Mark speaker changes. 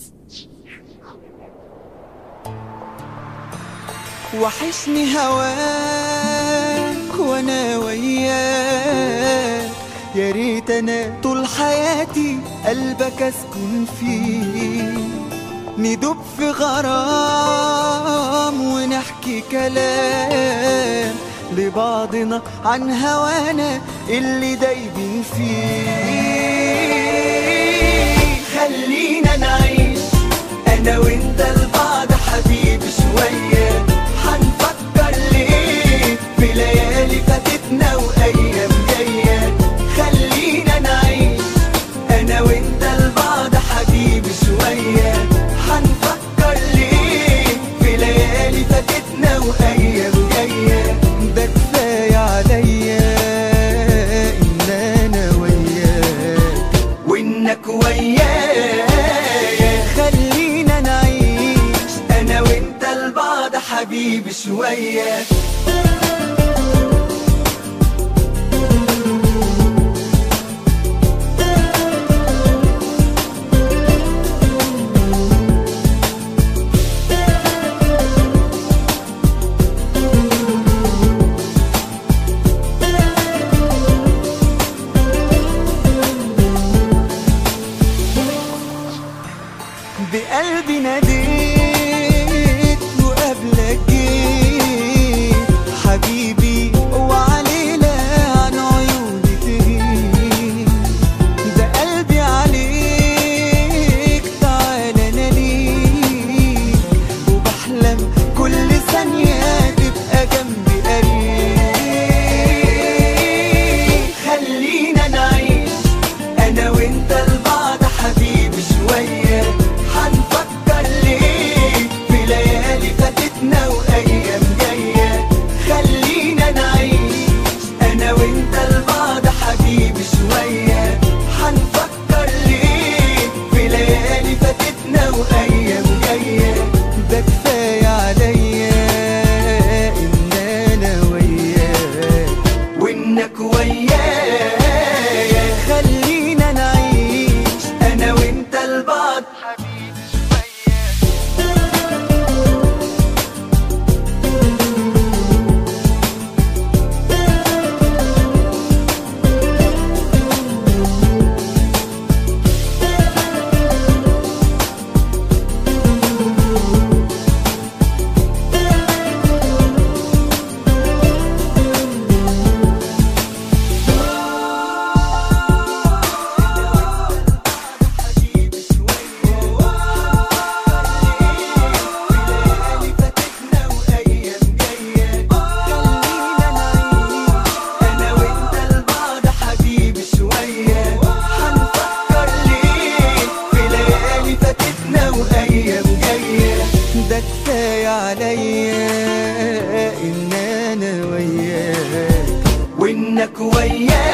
Speaker 1: وحشني هواك وانا وياك يا ريت انا طول حياتي قلبك اسكن فيه ندوب في غرام ونحكي كلام لبعضنا عن هوانا اللي دايبين فيه خلينا نعيش انا وانت لبعض حبيبي شوية حنفكر ليه في ليالي فاتتنا وايام جاية خلينا نعيش انا وانت لبعض حبيبي شوية حنفكر ليه في ليالي فاتتنا وايام جاية ده كفاية عليا ان انا وياك وانك ويايا خلينا نعيش انا وانت لبعض حبيبي شوية بقلبي ناديت وقبلك جيت حبيبي وعلينا عن عيوني تغيب ده قلبي عليك تعالى انا ليك وبحلم كل ثانية تبقى جنبي قريب خلينا نعيش انا وانت لبعض حبيبي شوية حنفكر ليه في ليالي فاتتنا وايام جاية خلينا نعيش انا وانت لبعض حبيبي شوية حنفكر ليه في ليالي فاتتنا وايام جاية ده كفاية عليا ان انا وياك وانك ويايا خلينا نعيش انا وانت لبعض حبيبي شوية ده كفاية عليا إن أنا وياك وإنك وياك